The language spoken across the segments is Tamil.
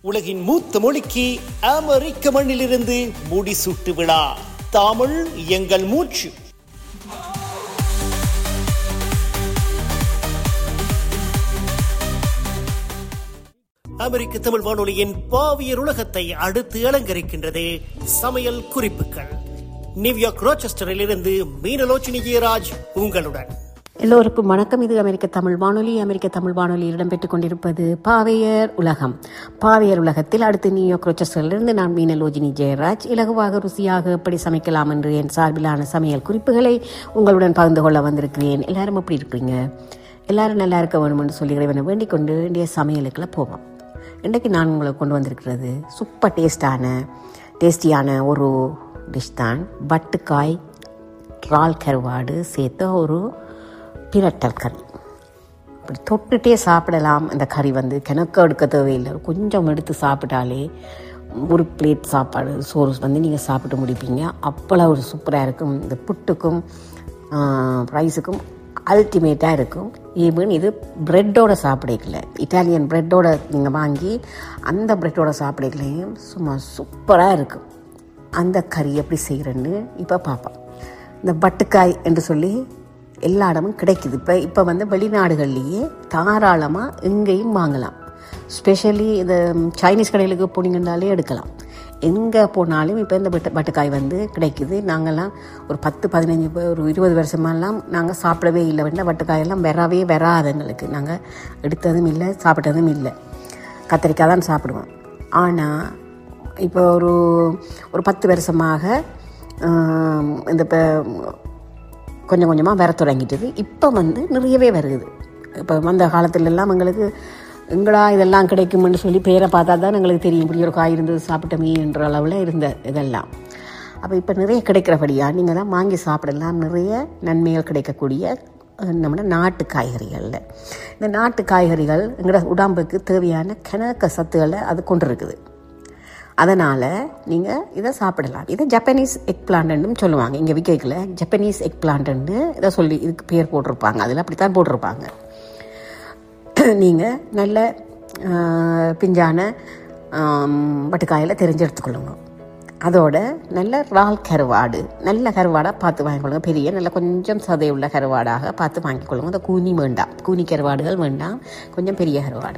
உலகின் மூத்த மொழிக்கு அமெரிக்க மண்ணிலிருந்து முடிசூட்டு விழா தமிழ் எங்கள் மூச்சு அமெரிக்க தமிழ் வானொலியின் பாவியர் உலகத்தை அடுத்து அலங்கரிக்கின்றது சமையல் குறிப்புகள் நியூயார்க் ரோச்செஸ்டரில் இருந்து மீனலோச்சினி ஜெயராஜ் உங்களுடன் எல்லோருக்கும் வணக்கம் இது அமெரிக்க தமிழ் வானொலி அமெரிக்க தமிழ் வானொலியில் இடம்பெற்றுக் கொண்டிருப்பது பாவையர் உலகம் பாவையர் உலகத்தில் அடுத்து நியூயார்க் ரோச்சஸ்டரிலிருந்து நான் மீனலோஜினி ஜெயராஜ் இலகுவாக ருசியாக எப்படி சமைக்கலாம் என்று என் சார்பிலான சமையல் குறிப்புகளை உங்களுடன் பகிர்ந்து கொள்ள வந்திருக்கிறேன் எல்லாரும் எப்படி இருக்கிறீங்க எல்லாரும் நல்லா இருக்க வேணும் என்று சொல்லி இறைவனை வேண்டிக் கொண்டு இன்றைய சமையலுக்குள்ள போவோம் இன்றைக்கு நான் உங்களுக்கு கொண்டு வந்திருக்கிறது சூப்பர் டேஸ்டான டேஸ்டியான ஒரு டிஷ் தான் பட்டுக்காய் இறால் கருவாடு சேர்த்த ஒரு பிரட்டல் கறி இப்படி தொட்டுட்டே சாப்பிடலாம் இந்த கறி வந்து கிணக்கு எடுக்க தேவையில்லை கொஞ்சம் எடுத்து சாப்பிட்டாலே ஒரு பிளேட் சாப்பாடு சோறு வந்து நீங்கள் சாப்பிட்டு முடிப்பீங்க அப்போல்லாம் ஒரு சூப்பராக இருக்கும் இந்த புட்டுக்கும் ரைஸுக்கும் அல்டிமேட்டாக இருக்கும் ஈவன் இது ப்ரெட்டோட சாப்பிடக்கல இட்டாலியன் ப்ரெட்டோட நீங்கள் வாங்கி அந்த ப்ரெட்டோட சாப்பிடக்கலையும் சும்மா சூப்பராக இருக்கும் அந்த கறி எப்படி செய்கிறேன்னு இப்போ பார்ப்போம் இந்த பட்டுக்காய் என்று சொல்லி எல்லா இடமும் கிடைக்குது இப்போ இப்போ வந்து வெளிநாடுகள்லேயே தாராளமாக எங்கேயும் வாங்கலாம் ஸ்பெஷலி இந்த சைனீஸ் கடைகளுக்கு போனீங்கன்னாலே எடுக்கலாம் எங்கே போனாலும் இப்போ இந்த பட்டு பட்டுக்காய் வந்து கிடைக்குது நாங்கள்லாம் ஒரு பத்து பதினஞ்சு பே- ஒரு இருபது வருஷமெல்லாம் நாங்கள் சாப்பிடவே இல்லை வேண்டாம் பட்டுக்காயெல்லாம் வரவே வராது எங்களுக்கு நாங்கள் எடுத்ததும் இல்லை சாப்பிட்டதும் இல்லை கத்திரிக்காய் தான் சாப்பிடுவோம் ஆனால் இப்போ ஒரு ஒரு பத்து வருஷமாக ஆம், இந்த இப்போ கொஞ்சம் கொஞ்சமாக வர தொடங்கிட்டது இப்போ வந்து நிறையவே வருது இப்போ வந்த காலத்துல எல்லாம் எங்களுக்கு எங்கடா இதெல்லாம் கிடைக்கும்னு சொல்லி பேரை பார்த்தா தான் எங்களுக்கு தெரியும் இப்படி ஒரு காய் இருந்தது சாப்பிட்டோமே என்ற அளவில் இருந்த இதெல்லாம் அப்போ இப்போ நிறைய கிடைக்கிறபடியாக நீங்கள் தான் வாங்கி சாப்பிடலாம் நிறைய நன்மைகள் கிடைக்கக்கூடிய அஹ், நம்ம நாட்டு காய்கறிகளில் இந்த நாட்டு காய்கறிகள் எங்களோட உடம்புக்கு தேவையான கணக்க சத்துக்களை அது கொண்டு இருக்குது அதனால் நீங்கள் இதை சாப்பிடலாம் இதை ஜப்பனீஸ் எக் பிளான்ட்னு சொல்லுவாங்க இங்கே விற்கல ஜப்பனீஸ் எக் பிளான்ட்னு இதை சொல்லி இதுக்கு பேர் போட்டிருப்பாங்க அதில் அப்படித்தான் போட்டிருப்பாங்க நீங்கள் நல்ல ஆஹ், பிஞ்சான பட்டுக்காயில் தெரிஞ்சு எடுத்துக்கொள்ளுங்க அதோட நல்ல இறால் கருவாடு நல்ல கருவாடாக பார்த்து வாங்கிக்கொள்ளுங்க பெரிய நல்ல கொஞ்சம் சதையுள்ள கருவாடாக பார்த்து வாங்கிக்கொள்ளுங்க அந்த கூனி வேண்டாம் கூனி கருவாடுகள் வேண்டாம் கொஞ்சம் பெரிய கருவாடு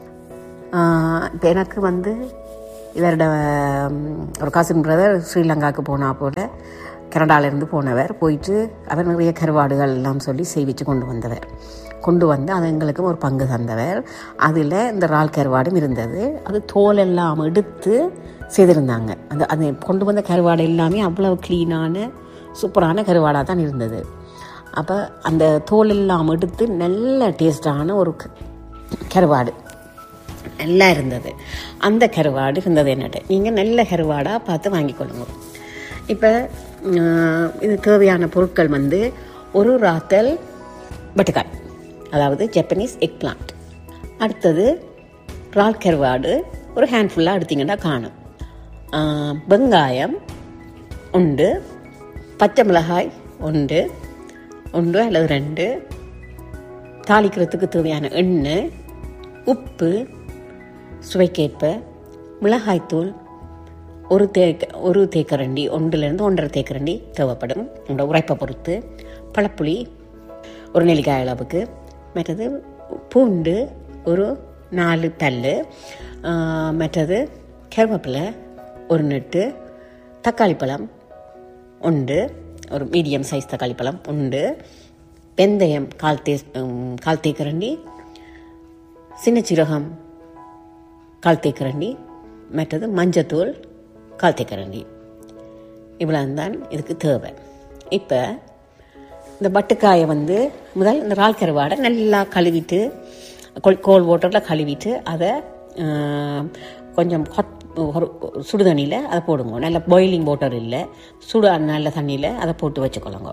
இப்போ எனக்கு வந்து இவரோட ம், ஒரு கசின் பிரதர் ஸ்ரீலங்காவுக்கு போனா போல கனடாலேருந்து போனவர் போயிட்டு அவர் நிறைய கருவாடுகள் எல்லாம் சொல்லி செய்விச்சு கொண்டு வந்தவர் கொண்டு வந்து அது எங்களுக்கும் ஒரு பங்கு தந்தவர் அதில் இந்த இறால் கருவாடும் இருந்தது அது தோல் எல்லாம் எடுத்து செய்திருந்தாங்க அந்த அது கொண்டு வந்த கருவாடு எல்லாமே அவ்வளவு க்ளீனான சூப்பரான கருவாடாக தான் இருந்தது அப்போ அந்த தோல் எல்லாம் எடுத்து நல்ல டேஸ்டான ஒரு க- கருவாடு நல்லா இருந்தது அந்த கருவாடு இருந்தது என்னட்டு நீங்கள் நல்ல கருவாடாக பார்த்து வாங்கிக்கொள்ளுங்க இப்போ இது தேவையான பொருட்கள் வந்து ஒரு ராத்தல் பட்டுக்காய் அதாவது ஜப்பனீஸ் எக் பிளான்ட் அடுத்தது ரால் கருவாடு ஒரு ஹேண்ட்ஃபுல்லாக எடுத்தீங்கன்னா காணும் ஆஹ், வெங்காயம் உண்டு பச்சை மிளகாய் உண்டு ஒன்று அல்லது ரெண்டு தாளிக்கிறதுக்கு தேவையான எண்ணெய் உப்பு சுவைக்கேற்ப மிளகாய்த்தூள் ஒரு தேக்க ஒரு தேக்கரண்டி ஒன்றுலேருந்து ஒன்றரை தேக்கரண்டி தேவைப்படும் உங்களோட உரைப்பை பொறுத்து பழப்புளி ஒரு நெல்லிக்காய் அளவுக்கு மற்றது பூண்டு ஒரு நாலு பல் மற்றது கருவேப்பிலை ஒரு நெட்டு தக்காளி பழம் உண்டு ஒரு மீடியம் சைஸ் தக்காளி பழம் உண்டு வெந்தயம் கால் தே உம், கால் தேக்கரண்டி சின்ன சீரகம் கால் தேக்கரண்டி மற்றது மஞ்சத்தூள் கால் தேக்கரண்டி இவ்வளோ தான் இதுக்கு தேவை இப்போ இந்த பட்டுக்காயை வந்து முதல் இந்த இறால் கருவாடை நல்லா கழுவிட்டு கோல் கோல் வாட்டரில் கழுவிட்டு அதை ஆஹ், கொஞ்சம் ஹாட் ஒரு சுடுதண்ணியில் அதை போடுங்க நல்ல பாயிலிங் வாட்டர் இல்லை சுடு நல்ல தண்ணியில் அதை போட்டு வச்சுக்கொள்ளுங்க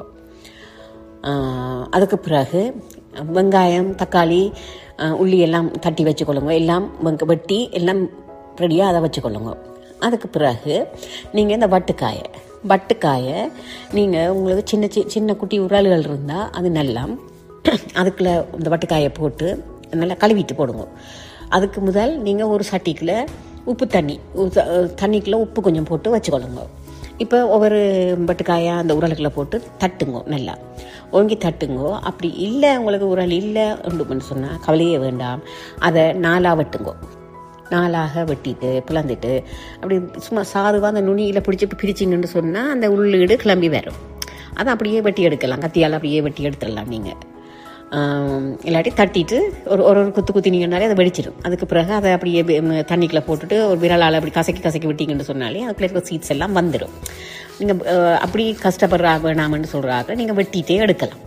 ஆஹ், அதுக்கு பிறகு வெங்காயம் தக்காளி ஆஹ், உள்ளி எல்லாம் தட்டி வச்சுக்கொள்ளுங்க எல்லாம் வெங்க வெட்டி எல்லாம் ரெடியாக அதை வச்சுக்கொள்ளுங்க அதுக்கு பிறகு நீங்கள் இந்த வட்டுக்காயை வட்டுக்காயை நீங்கள் உங்களுக்கு சின்ன சி சின்ன குட்டி உரல்கள் இருந்தால் அது நல்லா அதுக்குள்ளே இந்த வட்டுக்காயை போட்டு நல்லா கழுவிட்டு போடுங்க அதுக்கு முதல் நீங்கள் ஒரு சட்டிக்குள்ள உப்பு தண்ணி உ- தண்ணிக்குள்ளே உப்பு கொஞ்சம் போட்டு வச்சுக்கொள்ளுங்க இப்போ ஒவ்வொரு பட்டுக்காயா அந்த உரலுக்குள்ள போட்டு தட்டுங்கோ நல்லா ஓங்கி தட்டுங்கோ அப்படி இல்லை உங்களுக்கு உரல் இல்லை அப்படின்னு சொன்னால் கவலையே வேண்டாம் அதை நாலாக வெட்டுங்கோ நாலாக வெட்டிட்டு பிளந்துட்டு அப்படி சும்மா சாதுவாக அந்த நுனியில் பிடிச்சி பிரிச்சிங்கன்னு சொன்னால் அந்த உள்ளீடு கிளம்பி வரும் அதை அப்படியே வெட்டி எடுக்கலாம் கத்தியால் அப்படியே வெட்டி எடுத்துடலாம் நீங்கள் இல்லாட்டி தட்டிட்டு ஒரு ஒரு ஒரு குத்து குத்தினீங்கனாலே அதை வெடிச்சிடும் அதுக்கு பிறகு அதை அப்படியே வே- தண்ணிக்குள்ள போட்டுட்டு ஒரு விரலால் அப்படி கசக்கி கசக்கி விட்டீங்கன்னு சொன்னாலே அதுக்குள்ள இருக்க சீட்ஸ் எல்லாம் வந்துடும் நீங்கள் அப்படி கஷ்டப்படுறாங்க வேணாமன்னு சொல்கிறாங்க நீங்கள் வெட்டிட்டே எடுக்கலாம்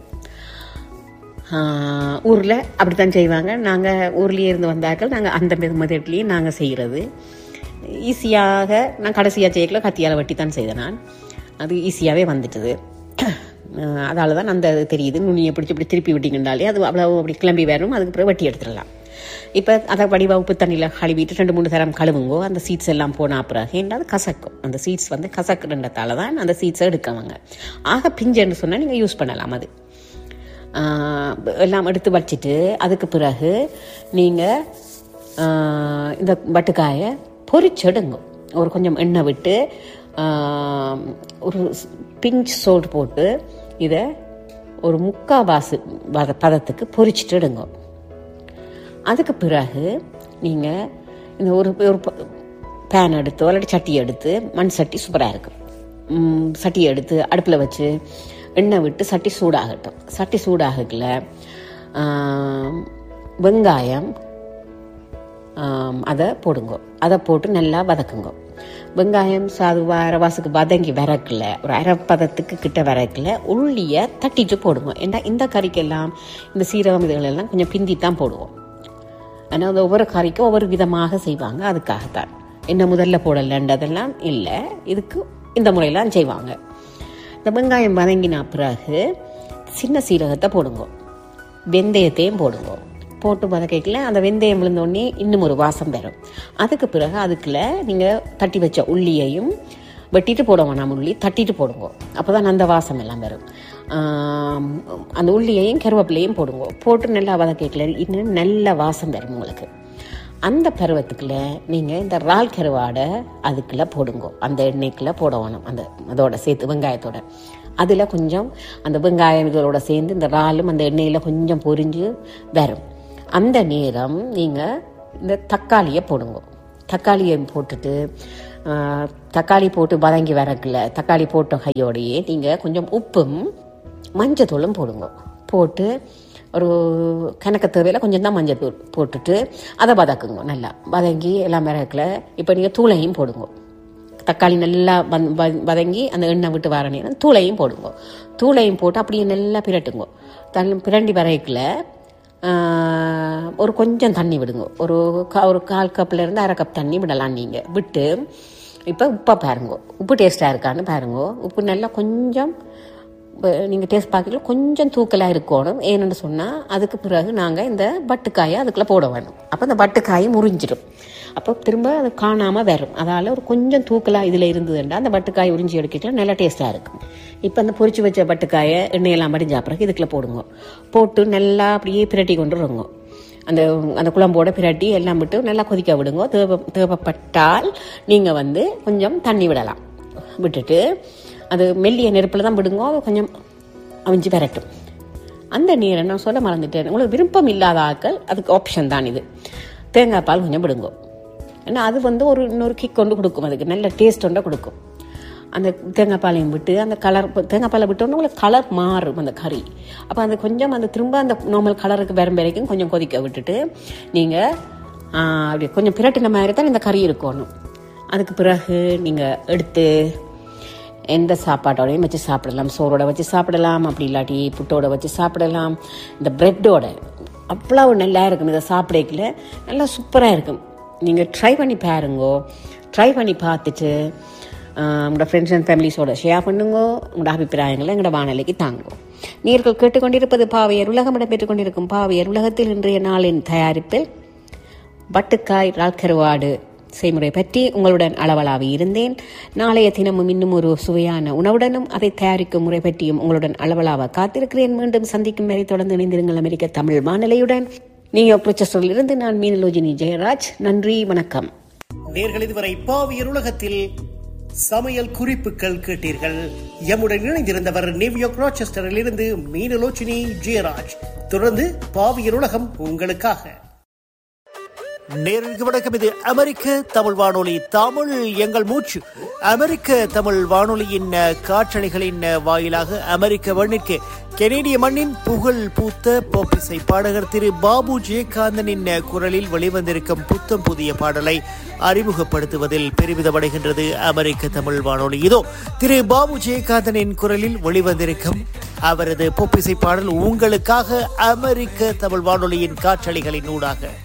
ஊரில் அப்படித்தான் செய்வாங்க நாங்கள் ஊர்லேயே இருந்து வந்தாக்கள் நாங்கள் அந்த மெதட்லேயே நாங்கள் செய்கிறது ஈஸியாக நான் கடைசியாக செய்யக்கல கத்தியால் வெட்டி தான் செய்தேன் நான் அது ஈஸியாகவே வந்துட்டுது அதால தான் அந்த இது தெரியுது நுனியை பிடிச்சி இப்படி திருப்பி விட்டிங்கனாலே அது அவ்வளோ அப்படி கிளம்பி வரும் அதுக்கு பிறகு வெட்டி எடுத்துடலாம் இப்போ அதை வடிவா உப்பு தண்ணியில் கழுவிட்டு ரெண்டு மூணு தரம் கழுவுங்கோ அந்த சீட்ஸ் எல்லாம் போன பிறகு ஏன்னா அது கசக்கும் அந்த சீட்ஸ் வந்து கசக்குன்றதால தான் அந்த சீட்ஸை எடுக்கவங்க ஆக பிஞ்சுன்னு சொன்னால் நீங்கள் யூஸ் பண்ணலாம் அது ஆஹ் எல்லாம் எடுத்து வச்சுட்டு அதுக்கு பிறகு நீங்கள் இந்த வட்டுக்காயை பொரிச்செடுங்க ஒரு கொஞ்சம் எண்ணெய் விட்டு ஆஹ் ஒரு பிஞ்ச் சோல்ட் போட்டு இதை ஒரு முக்காவாசி பத பதத்துக்கு பொரிச்சிட்டு எடுங்க அதுக்கு பிறகு நீங்கள் இந்த ஒரு ஒரு பேன் எடுத்து இல்லாட்டி சட்டி எடுத்து மண் சட்டி சூப்பராக இருக்கும் ம், சட்டியை எடுத்து அடுப்பில் வச்சு எண்ணெய் விட்டு சட்டி சூடாகட்டும் சட்டி சூடாகல ஆம், வெங்காயம் ஆம், அதை போடுங்க அதை போட்டு நல்லா வதக்குங்க வெங்காயம் சாதுவா அரவாசுக்கு வதங்கி வரக்கல ஒரு அரைப்பதத்துக்கு கிட்ட வரக்கல உள்ளியை தட்டிட்டு போடுங்க ஏன்னா இந்த கறிக்கெல்லாம் இந்த சீரகம் இதுகள் எல்லாம் கொஞ்சம் பிந்தி தான் போடுவோம் ஆனால் அது ஒவ்வொரு கறிக்கும் ஒவ்வொரு விதமாக செய்வாங்க அதுக்காகத்தான் என்ன முதல்ல போடலன்றதெல்லாம் இல்லை இதுக்கு இந்த முறையெல்லாம் செய்வாங்க இந்த வெங்காயம் வதங்கின பிறகு சின்ன சீரகத்தை போடுங்க வெந்தயத்தையும் போடுங்க போட்டு வதக்கிக்கல அந்த வெந்தயம் விழுந்தோடனே இன்னும் ஒரு வாசம் வரும் அதுக்கு பிறகு அதுக்குள்ள நீங்கள் தட்டி வச்ச உள்ளியையும் வெட்டிட்டு போட வேணாம் உள்ளி தட்டிட்டு போடுங்க அப்போ தான் அந்த வாசம் எல்லாம் வரும் ஆம், அந்த உள்ளியையும் கருவேப்பிலையும் போடுங்க போட்டு நல்லா வதக்கிக்கல இன்னும் நல்ல வாசம் வரும் உங்களுக்கு அந்த பருவத்துக்குள்ள நீங்கள் இந்த இறால் கருவாடை அதுக்குள்ள போடுங்க அந்த எண்ணெய்க்குள்ள போட வேணும் அந்த அதோட சேர்த்து வெங்காயத்தோட அதில் கொஞ்சம் அந்த வெங்காயம் இதோட சேர்ந்து இந்த இறாலும் அந்த எண்ணெயில் கொஞ்சம் பொரிஞ்சு வரும் அந்த நேரம் நீங்கள் இந்த தக்காளியை போடுங்க தக்காளியை போட்டுட்டு ஆ, தக்காளி போட்டு வதங்கி வரக்குள்ள தக்காளி போட்ட கையோடையே நீங்கள் கொஞ்சம் உப்பும் மஞ்சத்தூளும் போடுங்க போட்டு ஒரு கணக்கு தேவையில் கொஞ்சம் தான் மஞ்சள் தூள் போட்டுட்டு அதை வதக்குங்க நல்லா வதங்கி எல்லாம் மிளகுல இப்போ நீங்கள் தூளையும் போடுங்க தக்காளி நல்லா வந் வ- வதங்கி அந்த எண்ணெய் விட்டு வர நேரம் தூளையும் போடுங்க தூளையும் போட்டு அப்படியே நல்லா பிரட்டுங்க தண்ணி பிரண்டி வரைக்கல ஒரு கொஞ்சம் தண்ணி விடுங்க ஒரு கா- ஒரு கால் கப்பில் இருந்து அரை கப் தண்ணி விடலாம் நீங்கள் விட்டு இப்போ உப்பை பாருங்க உப்பு டேஸ்ட்டாக இருக்கான்னு பாருங்க உப்பு நல்லா கொஞ்சம் நீங்கள் டேஸ்ட் பார்க்கல கொஞ்சம் தூக்கலாக இருக்கணும் ஏன்னு சொன்னால் அதுக்கு பிறகு நாங்கள் இந்த வட்டுக்காயை அதுக்குள்ளே போட வேணும் அப்போ இந்த வட்டுக்காய் முறிஞ்சிடும் அப்போ திரும்ப அது காணாமல் வரும் அதால் ஒரு கொஞ்சம் தூக்கலாக இதில் இருந்ததுன்னா அந்த வட்டுக்காய் உறிஞ்சி எடுக்கிட்டு நல்லா டேஸ்ட்டாக இருக்கும் இப்போ அந்த பொரிச்சு வச்ச வட்டுக்காயை எண்ணெயெல்லாம் மடிஞ்ச பிறகு இதுக்குள்ளே போடுங்க போட்டு நல்லா அப்படியே பிரட்டி கொண்டு வருங்க அந்த அந்த குழம்போட பிரட்டி எல்லாம் விட்டு நல்லா கொதிக்க விடுங்க தேவை தேவைப்பட்டால் நீங்கள் வந்து கொஞ்சம் தண்ணி விடலாம் விட்டுட்டு அது மெல்லிய நெருப்பில் தான் விடுங்க அது கொஞ்சம் அவிஞ்சு வரட்டும் அந்த நீரை நான் சொல்ல மறந்துட்டேன் உங்களுக்கு விருப்பம் இல்லாத ஆட்கள் அதுக்கு ஆப்ஷன் தான் இது தேங்காய் பால் கொஞ்சம் விடுங்க ஏன்னா அது வந்து ஒரு இன்னொரு கிக் கொண்டு கொடுக்கும் அதுக்கு நல்ல டேஸ்ட் ஒன்றை கொடுக்கும் அந்த தேங்காய் பாலையும் விட்டு அந்த கலர் தேங்காய் பாலை விட்டோன்னா உங்களுக்கு கலர் மாறும் அந்த கறி அப்போ அந்த கொஞ்சம் அந்த திரும்ப அந்த நார்மல் கலருக்கு வரும் வரைக்கும் கொஞ்சம் கொதிக்க விட்டுட்டு நீங்கள் அப்படி கொஞ்சம் பிரட்டின மாதிரி தான் இந்த கறி இருக்கணும் அதுக்கு பிறகு நீங்கள் எடுத்து எந்த சாப்பாட்டோடையும் வச்சு சாப்பிடலாம் சோறோட வச்சு சாப்பிடலாம் அப்படி இல்லாட்டி புட்டோட வச்சு சாப்பிடலாம் இந்த பிரெட்டோட அவ்வளவு நல்லா இருக்கும் இதை சாப்பிடக்கல நல்லா சூப்பராக இருக்கும் நீங்கள் ட்ரை பண்ணி பாருங்கோ ட்ரை பண்ணி பார்த்துட்டு ஆஹ், உங்களோட ஃப்ரெண்ட்ஸ் அண்ட் ஃபேமிலிஸோட ஷேர் பண்ணுங்க உங்களோட அபிப்பிராயங்களை எங்களோட வானொலிக்கு தாங்குவோம் நீர்கள் கேட்டுக்கொண்டிருப்பது பாவையர் உலகம் இடம்பெற்றுக் கொண்டிருக்கும் பாவையர் உலகத்தில் இன்றைய நாளின் தயாரிப்பில் வட்டுக்காய் ரால்கருவாடு செய்முறை பற்றி உங்களுடன் அளவலாவி இருந்தேன் நாளைய தினமும் இன்னும் ஒரு சுவையான உணவுடனும் அதை தயாரிக்கும் முறை பற்றியும் உங்களுடன் அளவலாவ காத்திருக்கிறேன் மீண்டும் சந்திக்கும் வரை தொடர்ந்து இணைந்திருங்கள் அமெரிக்க தமிழ் வானொலியுடன் நியூயார்க் இருந்து நான் மீனலோஜினி ஜெயராஜ் நன்றி வணக்கம் நேர்கள் இதுவரை பாவியர் உலகத்தில் சமையல் குறிப்புகள் கேட்டீர்கள் எம்முடன் இணைந்திருந்தவர் நியூயார்க் ராச்செஸ்டரில் இருந்து மீனலோச்சினி ஜெயராஜ் தொடர்ந்து பாவியர் உலகம் உங்களுக்காக நேருக்கு வணக்கம் இது அமெரிக்க தமிழ் வானொலி தமிழ் எங்கள் மூச்சு அமெரிக்க தமிழ் வானொலியின் அஹ், காற்றலைகளின் அஹ், வாயிலாக அமெரிக்க மண்ணிற்கு கெனேடிய மண்ணின் புகழ் பூத்த போப்பிசை பாடகர் திரு பாபு ஜெயகாந்தனின் அஹ், குரலில் வெளிவந்திருக்கும் புத்தம் புதிய பாடலை அறிமுகப்படுத்துவதில் பெருமிதமடைகின்றது அமெரிக்க தமிழ் வானொலி இதோ திரு பாபு ஜெயகாந்தனின் குரலில் வெளிவந்திருக்கும் அவரது பொப்பிசை பாடல் உங்களுக்காக அமெரிக்க தமிழ் வானொலியின் காற்றலைகளின் ஊடாக